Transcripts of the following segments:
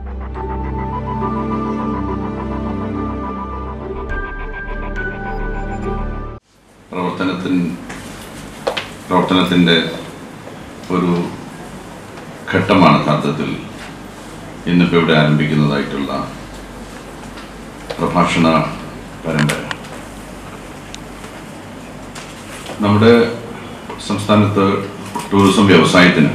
പ്രവർത്തനത്തിൻ പ്രവർത്തനത്തിൻ്റെ ഒരു ഘട്ടമാണ് യഥാർത്ഥത്തിൽ ഇന്നിപ്പോൾ ഇവിടെ ആരംഭിക്കുന്നതായിട്ടുള്ള പ്രഭാഷണ പരമ്പര നമ്മുടെ സംസ്ഥാനത്ത് ടൂറിസം വ്യവസായത്തിന്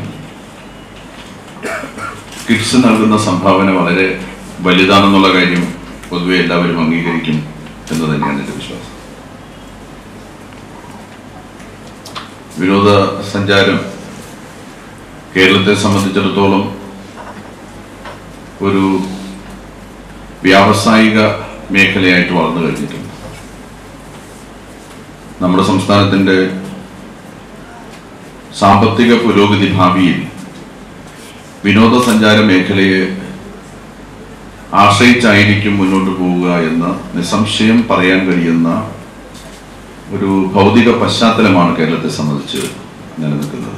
കിഡ്സ് നൽകുന്ന സംഭാവന വളരെ വലുതാണെന്നുള്ള കാര്യം പൊതുവെ എല്ലാവരും അംഗീകരിക്കും എന്ന് തന്നെയാണ് എൻ്റെ വിശ്വാസം വിനോദസഞ്ചാരം കേരളത്തെ സംബന്ധിച്ചിടത്തോളം ഒരു വ്യാവസായിക മേഖലയായിട്ട് വളർന്നു കഴിഞ്ഞിട്ടുണ്ട് നമ്മുടെ സംസ്ഥാനത്തിൻ്റെ സാമ്പത്തിക പുരോഗതി ഭാവിയിൽ വിനോദസഞ്ചാര മേഖലയെ ആശ്രയിച്ചായിരിക്കും മുന്നോട്ട് പോവുക എന്ന് നിസ്സംശയം പറയാൻ കഴിയുന്ന ഒരു ഭൗതിക പശ്ചാത്തലമാണ് കേരളത്തെ സംബന്ധിച്ച് നിലനിൽക്കുന്നത്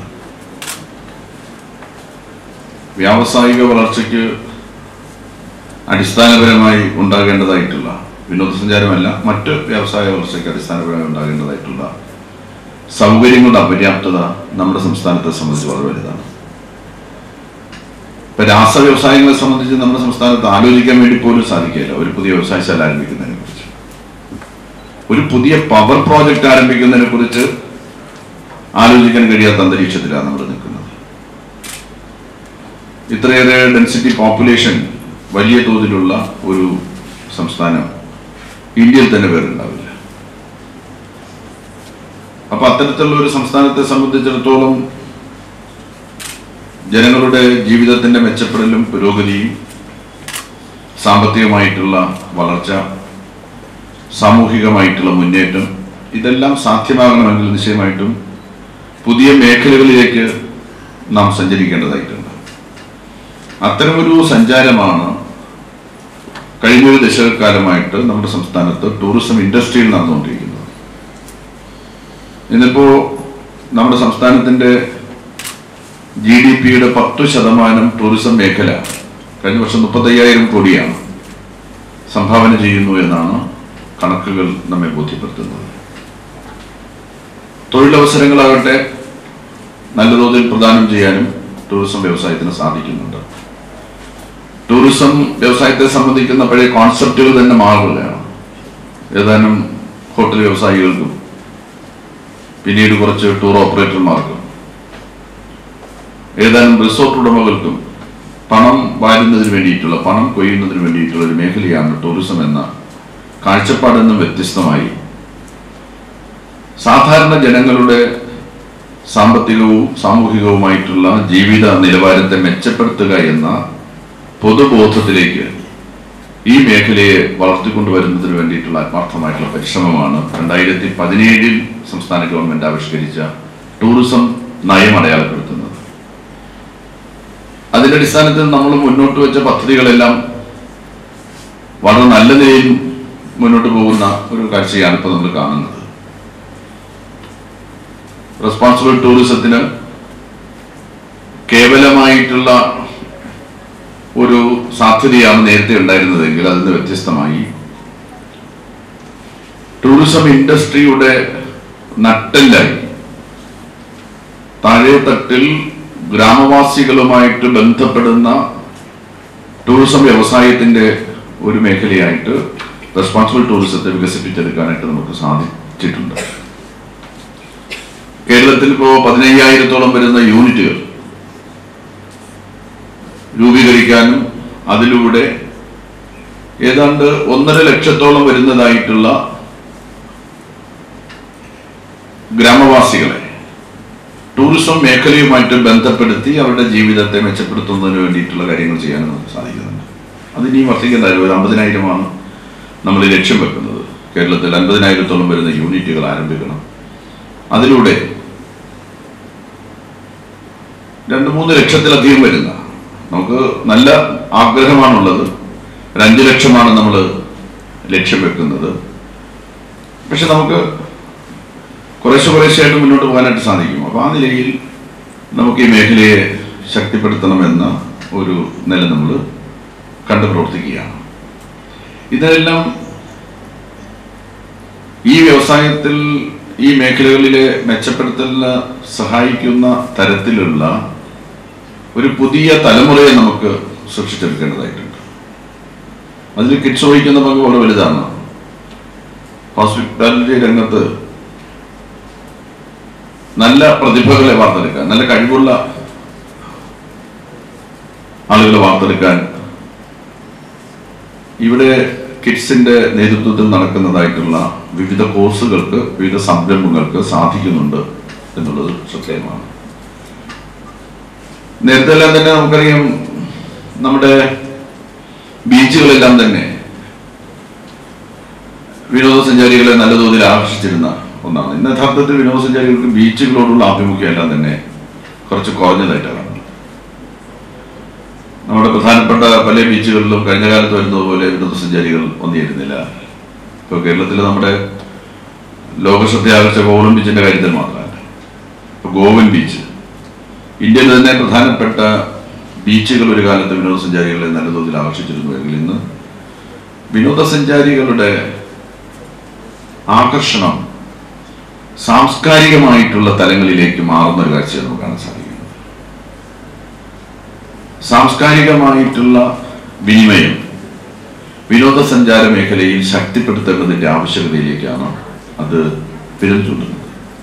വ്യാവസായിക വളർച്ചയ്ക്ക് അടിസ്ഥാനപരമായി ഉണ്ടാകേണ്ടതായിട്ടുള്ള വിനോദസഞ്ചാരമല്ല മറ്റ് വ്യവസായ വളർച്ചയ്ക്ക് അടിസ്ഥാനപരമായി ഉണ്ടാകേണ്ടതായിട്ടുള്ള സൗകര്യങ്ങളുടെ അപര്യാപ്തത നമ്മുടെ സംസ്ഥാനത്തെ സംബന്ധിച്ച് വളരെ വലുതാണ് ഇപ്പൊ രാസ വ്യവസായങ്ങളെ സംബന്ധിച്ച് നമ്മുടെ സംസ്ഥാനത്ത് ആലോചിക്കാൻ വേണ്ടി പോലും സാധിക്കില്ല ഒരു പുതിയ വ്യവസായശാല ആരംഭിക്കുന്നതിനെ കുറിച്ച് ഒരു പുതിയ പവർ പ്രോജക്റ്റ് ആരംഭിക്കുന്നതിനെ കുറിച്ച് ആലോചിക്കാൻ കഴിയാത്ത അന്തരീക്ഷത്തിലാണ് നമ്മൾ നിൽക്കുന്നത് ഇത്രയേറെ ഡെൻസിറ്റി പോപ്പുലേഷൻ വലിയ തോതിലുള്ള ഒരു സംസ്ഥാനം ഇന്ത്യയിൽ തന്നെ വേറുണ്ടാവില്ല അപ്പൊ അത്തരത്തിലുള്ള ഒരു സംസ്ഥാനത്തെ സംബന്ധിച്ചിടത്തോളം ജനങ്ങളുടെ ജീവിതത്തിന്റെ മെച്ചപ്പെടലും പുരോഗതിയും സാമ്പത്തികമായിട്ടുള്ള വളർച്ച സാമൂഹികമായിട്ടുള്ള മുന്നേറ്റം ഇതെല്ലാം സാധ്യമാകണമെങ്കിൽ നിശ്ചയമായിട്ടും പുതിയ മേഖലകളിലേക്ക് നാം സഞ്ചരിക്കേണ്ടതായിട്ടുണ്ട് അത്തരമൊരു സഞ്ചാരമാണ് കഴിഞ്ഞൊരു ദശകക്കാലമായിട്ട് നമ്മുടെ സംസ്ഥാനത്ത് ടൂറിസം ഇൻഡസ്ട്രിയിൽ നടന്നുകൊണ്ടിരിക്കുന്നത് ഇന്നിപ്പോ നമ്മുടെ സംസ്ഥാനത്തിന്റെ ജി ഡി പിയുടെ പത്ത് ശതമാനം ടൂറിസം മേഖല കഴിഞ്ഞ വർഷം മുപ്പത്തയ്യായിരം കോടിയാണ് സംഭാവന ചെയ്യുന്നു എന്നാണ് കണക്കുകൾ നമ്മെ ബോധ്യപ്പെടുത്തുന്നത് തൊഴിലവസരങ്ങളാകട്ടെ നല്ല തോതിൽ പ്രദാനം ചെയ്യാനും ടൂറിസം വ്യവസായത്തിന് സാധിക്കുന്നുണ്ട് ടൂറിസം വ്യവസായത്തെ സംബന്ധിക്കുന്ന പഴയ കോൺസെപ്റ്റുകൾ തന്നെ മാറുകയാണ് ഏതാനും ഹോട്ടൽ വ്യവസായികൾക്കും പിന്നീട് കുറച്ച് ടൂർ ഓപ്പറേറ്റർമാർക്കും ഏതാനും റിസോർട്ട് ഉടമകൾക്കും പണം വാരുന്നതിന് വേണ്ടിയിട്ടുള്ള പണം കൊയ്യുന്നതിന് വേണ്ടിയിട്ടുള്ള ഒരു മേഖലയാണ് ടൂറിസം എന്ന കാഴ്ചപ്പാടിൽ നിന്നും വ്യത്യസ്തമായി സാധാരണ ജനങ്ങളുടെ സാമ്പത്തികവും സാമൂഹികവുമായിട്ടുള്ള ജീവിത നിലവാരത്തെ മെച്ചപ്പെടുത്തുക എന്ന പൊതുബോധത്തിലേക്ക് ഈ മേഖലയെ വളർത്തിക്കൊണ്ടുവരുന്നതിന് വേണ്ടിയിട്ടുള്ള ആത്മാർത്ഥമായിട്ടുള്ള പരിശ്രമമാണ് രണ്ടായിരത്തി പതിനേഴിൽ സംസ്ഥാന ഗവൺമെന്റ് ആവിഷ്കരിച്ച ടൂറിസം നയം അടയാളപ്പെടുത്തുന്നത് അതിന്റെ അടിസ്ഥാനത്തിൽ നമ്മൾ മുന്നോട്ട് വെച്ച പദ്ധതികളെല്ലാം വളരെ നല്ല നിലയിൽ മുന്നോട്ട് പോകുന്ന ഒരു കാഴ്ചയാണ് ഇപ്പോൾ നമ്മൾ കാണുന്നത് റെസ്പോൺസിബിൾ ടൂറിസത്തിന് കേവലമായിട്ടുള്ള ഒരു സാധ്യതയാണ് നേരത്തെ ഉണ്ടായിരുന്നതെങ്കിൽ അതിന് വ്യത്യസ്തമായി ടൂറിസം ഇൻഡസ്ട്രിയുടെ നട്ടെല്ലായി താഴെത്തട്ടിൽ ഗ്രാമവാസികളുമായിട്ട് ബന്ധപ്പെടുന്ന ടൂറിസം വ്യവസായത്തിന്റെ ഒരു മേഖലയായിട്ട് റെസ്പോൺസിബിൾ ടൂറിസത്തെ വികസിപ്പിച്ചെടുക്കാനായിട്ട് നമുക്ക് സാധിച്ചിട്ടുണ്ട് കേരളത്തിൽ ഇപ്പോൾ പതിനയ്യായിരത്തോളം വരുന്ന യൂണിറ്റുകൾ രൂപീകരിക്കാനും അതിലൂടെ ഏതാണ്ട് ഒന്നര ലക്ഷത്തോളം വരുന്നതായിട്ടുള്ള ഗ്രാമവാസികളെ ടൂറിസം മേഖലയുമായിട്ട് ബന്ധപ്പെടുത്തി അവരുടെ ജീവിതത്തെ മെച്ചപ്പെടുത്തുന്നതിന് വേണ്ടിയിട്ടുള്ള കാര്യങ്ങൾ ചെയ്യാൻ നമുക്ക് സാധിക്കുന്നുണ്ട് അതിനിയും വർദ്ധിക്കുന്നതായാലും ഒരു അമ്പതിനായിരമാണ് നമ്മൾ ലക്ഷ്യം വെക്കുന്നത് കേരളത്തിൽ അൻപതിനായിരത്തോളം വരുന്ന യൂണിറ്റുകൾ ആരംഭിക്കണം അതിലൂടെ രണ്ട് മൂന്ന് ലക്ഷത്തിലധികം വരുന്ന നമുക്ക് നല്ല ആഗ്രഹമാണുള്ളത് ഒരു അഞ്ച് ലക്ഷമാണ് നമ്മൾ ലക്ഷ്യം വെക്കുന്നത് പക്ഷെ നമുക്ക് കുറേശ്ശെ കുറേശ്ശെയായിട്ട് മുന്നോട്ട് പോകാനായിട്ട് സാധിക്കും അപ്പോൾ ആ നിലയിൽ നമുക്ക് ഈ മേഖലയെ ശക്തിപ്പെടുത്തണമെന്ന ഒരു നില നമ്മൾ കണ്ട് പ്രവർത്തിക്കുകയാണ് ഇതെല്ലാം ഈ വ്യവസായത്തിൽ ഈ മേഖലകളിലെ മെച്ചപ്പെടുത്തലിന് സഹായിക്കുന്ന തരത്തിലുള്ള ഒരു പുതിയ തലമുറയെ നമുക്ക് സൃഷ്ടിച്ചെടുക്കേണ്ടതായിട്ടുണ്ട് അതിൽ കിഡ്സ് വഹിക്കുന്ന പങ്ക് വളരെ വലുതാണ് ഹോസ്പിറ്റാലിറ്റി രംഗത്ത് നല്ല പ്രതിഭകളെ വാർത്തെടുക്കാൻ നല്ല കഴിവുള്ള ആളുകളെ വാർത്തെടുക്കാൻ ഇവിടെ കിഡ്സിന്റെ നേതൃത്വത്തിൽ നടക്കുന്നതായിട്ടുള്ള വിവിധ കോഴ്സുകൾക്ക് വിവിധ സംരംഭങ്ങൾക്ക് സാധിക്കുന്നുണ്ട് എന്നുള്ളത് ശ്രദ്ധേയമാണ് നേരത്തെ എല്ലാം തന്നെ നമുക്കറിയാം നമ്മുടെ ബീച്ചുകളെല്ലാം തന്നെ വിനോദസഞ്ചാരികളെ നല്ല തോതിൽ ആകർഷിച്ചിരുന്ന ഒന്നാണ് ഇന്ന് യഥാർത്ഥത്തിൽ വിനോദസഞ്ചാരികൾക്ക് ബീച്ചുകളോടുള്ള ആഭിമുഖ്യം എല്ലാം തന്നെ കുറച്ച് കുറഞ്ഞതായിട്ടാണ് കാണുന്നത് നമ്മുടെ പ്രധാനപ്പെട്ട പല ബീച്ചുകളിലും കഴിഞ്ഞ കാലത്ത് വരുന്നത് പോലെ വിനോദസഞ്ചാരികൾ വന്നിരുന്നില്ല ഇപ്പോൾ കേരളത്തിൽ നമ്മുടെ ലോകശ്രദ്ധ ആകർഷിച്ച ഗോവൻ ബീച്ചിന്റെ കാര്യത്തിൽ മാത്രമല്ല ഇപ്പോൾ ഗോവൻ ബീച്ച് ഇന്ത്യയിൽ തന്നെ പ്രധാനപ്പെട്ട ബീച്ചുകൾ ഒരു കാലത്ത് വിനോദസഞ്ചാരികളെ നല്ല തോതിൽ ആകർഷിച്ചിരുന്നുവെങ്കിൽ ഇന്ന് വിനോദസഞ്ചാരികളുടെ ആകർഷണം സാംസ്കാരികമായിട്ടുള്ള തലങ്ങളിലേക്ക് മാറുന്ന ഒരു കാഴ്ച നമുക്ക് കാണാൻ സാധിക്കുന്നത് സാംസ്കാരികമായിട്ടുള്ള വിനിമയം വിനോദസഞ്ചാര മേഖലയിൽ ശക്തിപ്പെടുത്തേണ്ടതിന്റെ ആവശ്യകതയിലേക്കാണ് അത് വിരൽ ചൂണ്ടുന്നത്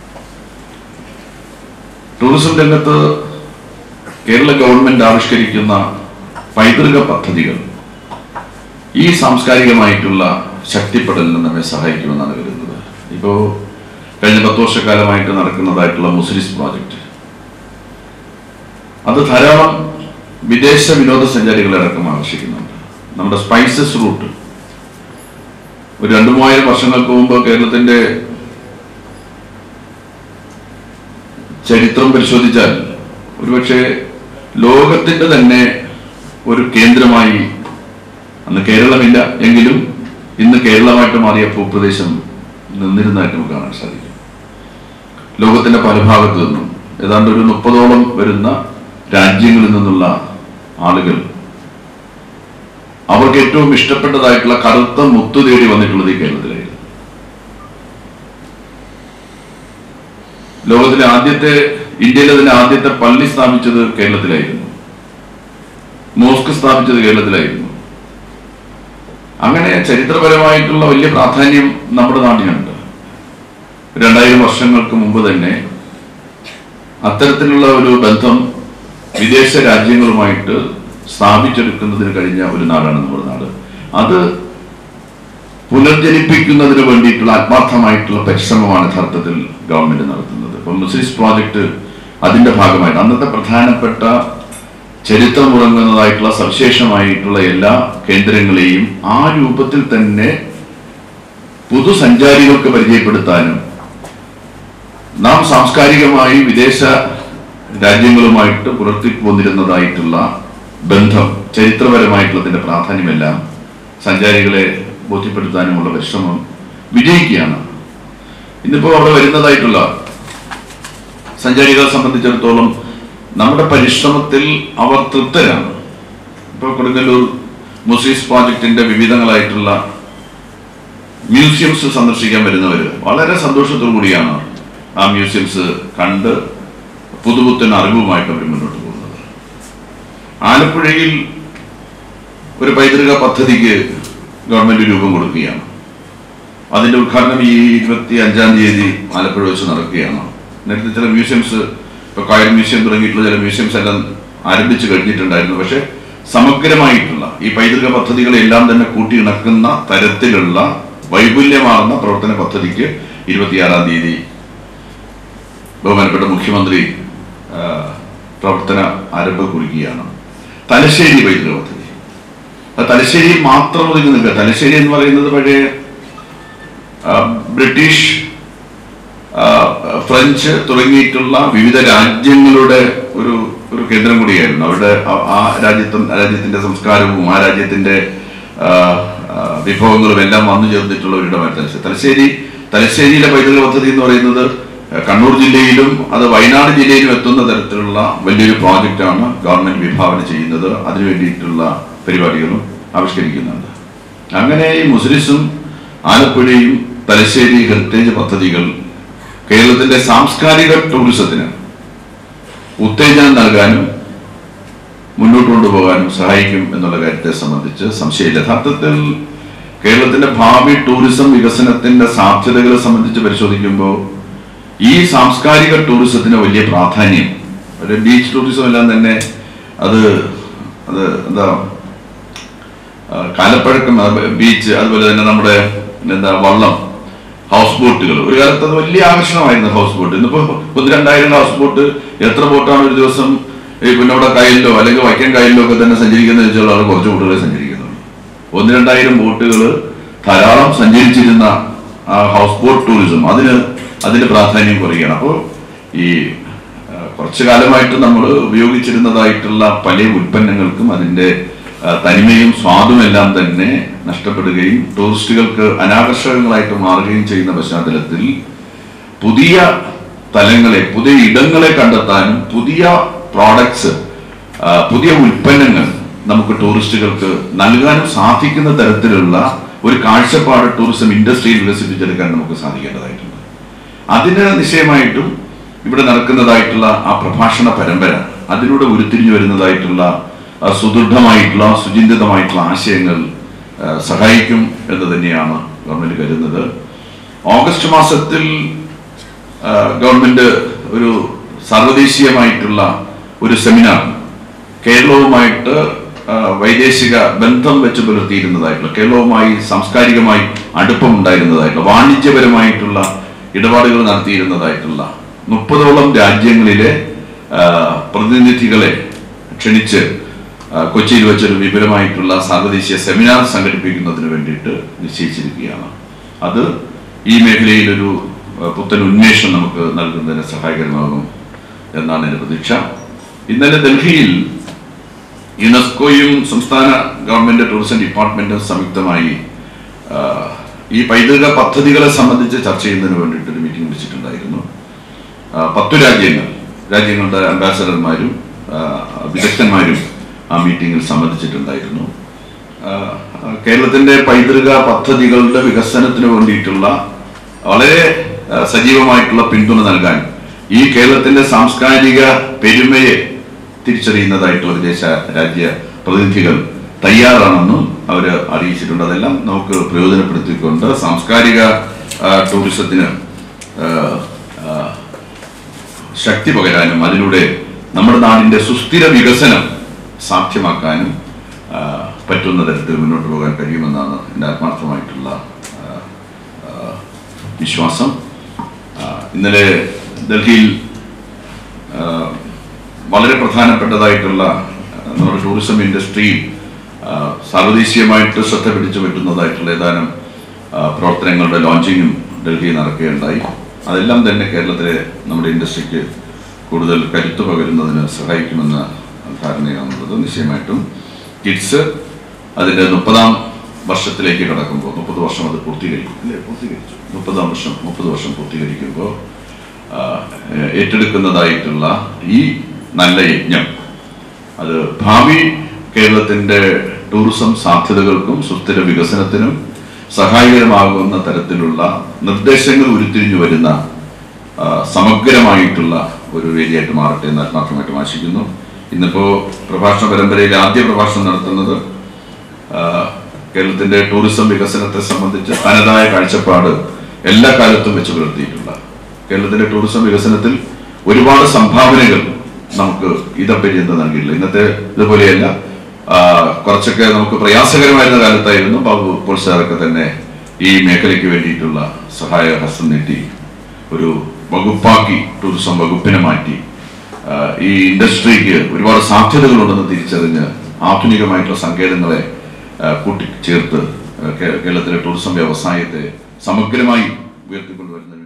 ടൂറിസം രംഗത്ത് കേരള ഗവൺമെന്റ് ആവിഷ്കരിക്കുന്ന പൈതൃക പദ്ധതികൾ ഈ സാംസ്കാരികമായിട്ടുള്ള ശക്തിപ്പെടലിന് നമ്മെ സഹായിക്കുമെന്നാണ് കരുതുന്നത് ഇപ്പോൾ കഴിഞ്ഞ പത്ത് വർഷക്കാലമായിട്ട് നടക്കുന്നതായിട്ടുള്ള മുസ്ലിസ് പ്രോജക്റ്റ് അത് ധാരാളം വിദേശ വിനോദസഞ്ചാരികളെ അടക്കം ആകർഷിക്കുന്നുണ്ട് നമ്മുടെ സ്പൈസസ് റൂട്ട് ഒരു രണ്ടു മൂവായിരം വർഷങ്ങൾക്ക് മുമ്പ് കേരളത്തിന്റെ ചരിത്രം പരിശോധിച്ചാൽ ഒരുപക്ഷെ ലോകത്തിന്റെ തന്നെ ഒരു കേന്ദ്രമായി അന്ന് കേരളമില്ല എങ്കിലും ഇന്ന് കേരളമായിട്ട് മാറിയ ഭൂപ്രദേശം നിന്നിരുന്നതായിട്ട് നമുക്ക് കാണാൻ സാധിക്കും ലോകത്തിന്റെ പല ഭാഗത്തു നിന്നും ഏതാണ്ട് ഒരു മുപ്പതോളം വരുന്ന രാജ്യങ്ങളിൽ നിന്നുള്ള ആളുകൾ അവർക്ക് ഏറ്റവും ഇഷ്ടപ്പെട്ടതായിട്ടുള്ള കറുത്ത മുത്തു തേടി വന്നിട്ടുള്ളത് ഈ കേരളത്തിലായിരുന്നു ലോകത്തിലെ ആദ്യത്തെ ഇന്ത്യയിലെ തന്നെ ആദ്യത്തെ പള്ളി സ്ഥാപിച്ചത് കേരളത്തിലായിരുന്നു മോസ്ക് സ്ഥാപിച്ചത് കേരളത്തിലായിരുന്നു അങ്ങനെ ചരിത്രപരമായിട്ടുള്ള വലിയ പ്രാധാന്യം നമ്മുടെ നാടിനുണ്ട് രണ്ടായിരം വർഷങ്ങൾക്ക് മുമ്പ് തന്നെ അത്തരത്തിലുള്ള ഒരു ബന്ധം വിദേശ രാജ്യങ്ങളുമായിട്ട് സ്ഥാപിച്ചെടുക്കുന്നതിന് കഴിഞ്ഞ ഒരു നാടാണ് നമ്മുടെ നാട് അത് പുനർജനിപ്പിക്കുന്നതിന് വേണ്ടിയിട്ടുള്ള ആത്മാർത്ഥമായിട്ടുള്ള പരിശ്രമമാണ് യഥാർത്ഥത്തിൽ ഗവൺമെന്റ് നടത്തുന്നത് ഇപ്പം മുസ്ലിസ് പ്രോജക്റ്റ് അതിന്റെ ഭാഗമായിട്ട് അന്നത്തെ പ്രധാനപ്പെട്ട ചരിത്രമുറങ്ങുന്നതായിട്ടുള്ള സവിശേഷമായിട്ടുള്ള എല്ലാ കേന്ദ്രങ്ങളെയും ആ രൂപത്തിൽ തന്നെ പുതുസഞ്ചാരികൾക്ക് പരിചയപ്പെടുത്താനും നാം സാംസ്കാരികമായി വിദേശ രാജ്യങ്ങളുമായിട്ട് പുലർത്തിപ്പോന്നിരുന്നതായിട്ടുള്ള ബന്ധം ചരിത്രപരമായിട്ടുള്ളതിന്റെ പ്രാധാന്യമെല്ലാം സഞ്ചാരികളെ ബോധ്യപ്പെടുത്താനുമുള്ള പരിശ്രമം വിജയിക്കുകയാണ് ഇന്നിപ്പോൾ അവിടെ വരുന്നതായിട്ടുള്ള സഞ്ചാരികളെ സംബന്ധിച്ചിടത്തോളം നമ്മുടെ പരിശ്രമത്തിൽ അവർ തൃപ്തരാണ് ഇപ്പോൾ കൊടുങ്ങല്ലൂർ മുസീസ് പ്രോജക്റ്റിന്റെ വിവിധങ്ങളായിട്ടുള്ള മ്യൂസിയംസ് സന്ദർശിക്കാൻ വരുന്നവർ വളരെ സന്തോഷത്തോടു കൂടിയാണ് ആ മ്യൂസിയംസ് കണ്ട് പുതുപുത്തൻ അറിവുമായിട്ട് അവർ മുന്നോട്ട് പോകുന്നത് ആലപ്പുഴയിൽ ഒരു പൈതൃക പദ്ധതിക്ക് ഗവൺമെന്റ് രൂപം കൊടുക്കുകയാണ് അതിന്റെ ഉദ്ഘാടനം ഈ ഇരുപത്തി അഞ്ചാം തീയതി ആലപ്പുഴ വെച്ച് നടക്കുകയാണ് നേരത്തെ ചില മ്യൂസിയംസ് ഇപ്പൊ കായൽ മ്യൂസിയം തുടങ്ങിയിട്ടുള്ള ചില മ്യൂസിയംസ് എല്ലാം ആരംഭിച്ചു കഴിഞ്ഞിട്ടുണ്ടായിരുന്നു പക്ഷെ സമഗ്രമായിട്ടുള്ള ഈ പൈതൃക പദ്ധതികളെല്ലാം തന്നെ കൂട്ടിയിണക്കുന്ന തരത്തിലുള്ള വൈപുല്യമാർന്ന പ്രവർത്തന പദ്ധതിക്ക് ഇരുപത്തിയാറാം തീയതി ബഹുമാനപ്പെട്ട മുഖ്യമന്ത്രി ആ, പ്രവർത്തന ആരംഭം കുറിക്കുകയാണ് തലശ്ശേരി പൈതൃക പദ്ധതി അത് തലശ്ശേരിയിൽ മാത്രം ഒതുങ്ങി നിൽക്കുക തലശ്ശേരി എന്ന് പറയുന്നത് പഴയ ആ, ബ്രിട്ടീഷ് ആ, ഫ്രഞ്ച് തുടങ്ങിയിട്ടുള്ള വിവിധ രാജ്യങ്ങളുടെ ഒരു ഒരു കേന്ദ്രം കൂടിയായിരുന്നു അവിടെ ആ- ആ രാജ്യത്തും ആ രാജ്യത്തിന്റെ സംസ്കാരവും ആ രാജ്യത്തിന്റെ ആ, ആ, വിഭവങ്ങളും എല്ലാം വന്നു ചേർന്നിട്ടുള്ള ഒരിടമായിരുന്നു തലശ്ശേരി തലശ്ശേരി തലശ്ശേരിയിലെ പൈതൃക പദ്ധതി എന്ന് പറയുന്നത് ഏഹ് കണ്ണൂർ ജില്ലയിലും അത് വയനാട് ജില്ലയിലും എത്തുന്ന തരത്തിലുള്ള വലിയൊരു പ്രോജക്റ്റാണ് ഗവൺമെന്റ് വിഭാവന ചെയ്യുന്നത് അതിനു വേണ്ടിയിട്ടുള്ള പരിപാടികളും ആവിഷ്കരിക്കുന്നുണ്ട് അങ്ങനെ ഈ മുസ്ലിസും ആലപ്പുഴയും തലശ്ശേരി ഹെറിറ്റേജ് പദ്ധതികൾ കേരളത്തിന്റെ സാംസ്കാരിക ടൂറിസത്തിന് ഉത്തേജനം നൽകാനും മുന്നോട്ട് കൊണ്ടുപോകാനും സഹായിക്കും എന്നുള്ള കാര്യത്തെ സംബന്ധിച്ച് സംശയമില്ല യഥാർത്ഥത്തിൽ കേരളത്തിന്റെ ഭാവി ടൂറിസം വികസനത്തിന്റെ സാധ്യതകളെ സംബന്ധിച്ച് പരിശോധിക്കുമ്പോൾ ഈ സാംസ്കാരിക ടൂറിസത്തിന് വലിയ പ്രാധാന്യം ഒരു ബീച്ച് ടൂറിസം എല്ലാം തന്നെ അത് അത് എന്താ ആ, കാലപ്പഴക്കം അത് ബീച്ച് അതുപോലെ തന്നെ നമ്മുടെ എന്താ വള്ളം ഹൗസ് ബോട്ടുകൾ ഒരു കാലത്ത് അത് വലിയ ആകർഷണമായിരുന്നു ഹൗസ് ബോട്ട് ഇന്നിപ്പോ ഒന്ന് രണ്ടായിരം ഹൗസ് ബോട്ട് എത്ര ബോട്ടാണ് ഒരു ദിവസം ഈ പിന്നോടെ കായലിലോ അല്ലെങ്കിൽ വൈക്കം കായലിലോ ഒക്കെ തന്നെ സഞ്ചരിക്കുന്നത് വെച്ചുള്ള ആൾ കുറച്ച് ബോട്ടുകളെ സഞ്ചരിക്കുന്നുള്ളൂ ഒന്ന് രണ്ടായിരം ബോട്ടുകൾ ധാരാളം സഞ്ചരിച്ചിരുന്ന ആ ഹൗസ് ബോട്ട് ടൂറിസം അതിന് അതിന്റെ പ്രാധാന്യം കുറയുകയാണ് അപ്പോൾ ഈ ആ, കുറച്ചു കാലമായിട്ട് നമ്മൾ ഉപയോഗിച്ചിരുന്നതായിട്ടുള്ള പല ഉൽപ്പന്നങ്ങൾക്കും അതിന്റെ ആ, തനിമയും സ്വാദുമെല്ലാം തന്നെ നഷ്ടപ്പെടുകയും ടൂറിസ്റ്റുകൾക്ക് അനാകർഷകങ്ങളായിട്ട് മാറുകയും ചെയ്യുന്ന പശ്ചാത്തലത്തിൽ പുതിയ തലങ്ങളെ പുതിയ ഇടങ്ങളെ കണ്ടെത്താനും പുതിയ പ്രോഡക്ട്സ് പുതിയ ഉൽപ്പന്നങ്ങൾ നമുക്ക് ടൂറിസ്റ്റുകൾക്ക് നൽകാനും സാധിക്കുന്ന തരത്തിലുള്ള ഒരു കാഴ്ചപ്പാട് ടൂറിസം ഇൻഡസ്ട്രിയിൽ വികസിപ്പിച്ചെടുക്കാൻ നമുക്ക് സാധിക്കേണ്ടതായിട്ടുണ്ട് അതിന് നിശ്ചയമായിട്ടും ഇവിടെ നടക്കുന്നതായിട്ടുള്ള ആ പ്രഭാഷണ പരമ്പര അതിലൂടെ ഉരുത്തിരിഞ്ഞു വരുന്നതായിട്ടുള്ള ആ സുദൃഢമായിട്ടുള്ള സുചിന്തിതമായിട്ടുള്ള ആശയങ്ങൾ ആ, സഹായിക്കും എന്ന് തന്നെയാണ് ഗവൺമെന്റ് കരുതുന്നത് ഓഗസ്റ്റ് മാസത്തിൽ ആ, ഗവൺമെന്റ് ഒരു സർവദേശീയമായിട്ടുള്ള ഒരു സെമിനാർ കേരളവുമായിട്ട് ആ, വൈദേശിക ബന്ധം വെച്ച് പുലർത്തിയിരുന്നതായിട്ടുള്ള കേരളവുമായി സാംസ്കാരികമായി അടുപ്പമുണ്ടായിരുന്നതായിട്ടുള്ള വാണിജ്യപരമായിട്ടുള്ള ഇടപാടുകൾ നടത്തിയിരുന്നതായിട്ടുള്ള മുപ്പതോളം രാജ്യങ്ങളിലെ ആ, പ്രതിനിധികളെ ക്ഷണിച്ച് ആ, കൊച്ചിയിൽ വെച്ചൊരു വിപുലമായിട്ടുള്ള സാർവദേശീയ സെമിനാർ സംഘടിപ്പിക്കുന്നതിന് വേണ്ടിയിട്ട് നിശ്ചയിച്ചിരിക്കുകയാണ് അത് ഈ മേഖലയിൽ ഒരു ആ, പുത്തൻ ഉന്മേഷം നമുക്ക് നൽകുന്നതിന് സഹായകരമാകും എന്നാണ് എൻ്റെ പ്രതീക്ഷ ഇന്നലെ ഡൽഹിയിൽ യുനെസ്കോയും സംസ്ഥാന ഗവൺമെന്റ് ടൂറിസം ഡിപ്പാർട്ട്മെന്റും സംയുക്തമായി ആ, ഈ പൈതൃക പദ്ധതികളെ സംബന്ധിച്ച് ചർച്ച ചെയ്യുന്നതിന് വേണ്ടിയിട്ട് ഒരു മീറ്റിംഗ് വിളിച്ചിട്ടുണ്ടായിരുന്നു ആ, പത്തു രാജ്യങ്ങൾ രാജ്യങ്ങളുടെ അംബാസഡർമാരും ആ, വിദഗ്ധന്മാരും ആ മീറ്റിംഗിൽ സംബന്ധിച്ചിട്ടുണ്ടായിരുന്നു ആ, ആ, കേരളത്തിന്റെ പൈതൃക പദ്ധതികളുടെ വികസനത്തിന് വേണ്ടിയിട്ടുള്ള വളരെ ആ, സജീവമായിട്ടുള്ള പിന്തുണ നൽകാൻ ഈ കേരളത്തിന്റെ സാംസ്കാരിക പെരുമയെ തിരിച്ചറിയുന്നതായിട്ടുള്ള വിദേശ രാജ്യ പ്രതിനിധികൾ തയ്യാറാണെന്നും അവർ അറിയിച്ചിട്ടുണ്ട് അതെല്ലാം നമുക്ക് പ്രയോജനപ്പെടുത്തിക്കൊണ്ട് സാംസ്കാരിക ആ, ടൂറിസത്തിന് ആ, ആ, ശക്തി പകരാനും അതിലൂടെ നമ്മുടെ നാടിന്റെ സുസ്ഥിര വികസനം സാധ്യമാക്കാനും ആ, പറ്റുന്ന തരത്തിൽ മുന്നോട്ട് പോകാൻ കഴിയുമെന്നാണ് എൻ്റെ ആത്മാർത്ഥമായിട്ടുള്ള ആ, ആ, വിശ്വാസം ആ, ഇന്നലെ ഡൽഹിയിൽ ആ, വളരെ പ്രധാനപ്പെട്ടതായിട്ടുള്ള ആ, നമ്മുടെ ടൂറിസം ഇൻഡസ്ട്രിയിൽ ആ, സാർവദേശീയമായിട്ട് ശ്രദ്ധ പിടിച്ചു പറ്റുന്നതായിട്ടുള്ള ഏതാനും ആ, പ്രവർത്തനങ്ങളുടെ ലോഞ്ചിങ്ങും ഡൽഹിയിൽ നടക്കുകയുണ്ടായി അതെല്ലാം തന്നെ കേരളത്തിലെ നമ്മുടെ ഇൻഡസ്ട്രിക്ക് കൂടുതൽ കരുത്തു പകരുന്നതിന് സഹായിക്കുമെന്ന ധാരണയാണുള്ളത് നിശ്ചയമായിട്ടും കിഡ്സ് അതിൻ്റെ മുപ്പതാം വർഷത്തിലേക്ക് കടക്കുമ്പോൾ മുപ്പത് വർഷം അത് പൂർത്തീകരിക്കും അല്ലേ പൂർത്തീകരിച്ചു മുപ്പതാം വർഷം മുപ്പത് വർഷം പൂർത്തീകരിക്കുമ്പോൾ ആ, ഏറ്റെടുക്കുന്നതായിട്ടുള്ള ഈ നല്ല യജ്ഞം അത് ഭാവി കേരളത്തിന്റെ ടൂറിസം സാധ്യതകൾക്കും സുസ്ഥിര വികസനത്തിനും സഹായകരമാകുന്ന തരത്തിലുള്ള നിർദ്ദേശങ്ങൾ ഉരുത്തിരിഞ്ഞു വരുന്ന ആ, സമഗ്രമായിട്ടുള്ള ഒരു വേദിയായിട്ട് മാറട്ടെ എന്ന് ആത്മാർത്ഥമായിട്ടും ആശിക്കുന്നു ഇന്നിപ്പോ പ്രഭാഷണ പരമ്പരയിലെ ആദ്യ പ്രഭാഷണം നടത്തുന്നത് ആ, കേരളത്തിന്റെ ടൂറിസം വികസനത്തെ സംബന്ധിച്ച് തനതായ കാഴ്ചപ്പാട് എല്ലാ കാലത്തും വെച്ച് പുലർത്തിയിട്ടുള്ള കേരളത്തിന്റെ ടൂറിസം വികസനത്തിൽ ഒരുപാട് സംഭാവനകൾ നമുക്ക് ഇതപര്യന്തം നൽകിയില്ല ഇന്നത്തെ ഇതുപോലെയല്ല ആ, കുറച്ചൊക്കെ നമുക്ക് പ്രയാസകരമായിരുന്ന കാലത്തായിരുന്നു ബാബു ഇപ്പോൾ സാറൊക്കെ തന്നെ ഈ മേഖലയ്ക്ക് വേണ്ടിയിട്ടുള്ള സഹായ ഹസ്തം നീട്ടി ഒരു വകുപ്പാക്കി ടൂറിസം വകുപ്പിനെ മാറ്റി ആ, ഈ ഇൻഡസ്ട്രിക്ക് ഒരുപാട് സാധ്യതകളുണ്ടെന്ന് തിരിച്ചറിഞ്ഞ് ആധുനികമായിട്ടുള്ള സങ്കേതങ്ങളെ ആ, കൂട്ടിച്ചേർത്ത് ആ, കേ- കേരളത്തിലെ ടൂറിസം വ്യവസായത്തെ സമഗ്രമായി ഉയർത്തിക്കൊണ്ടുവരുന്ന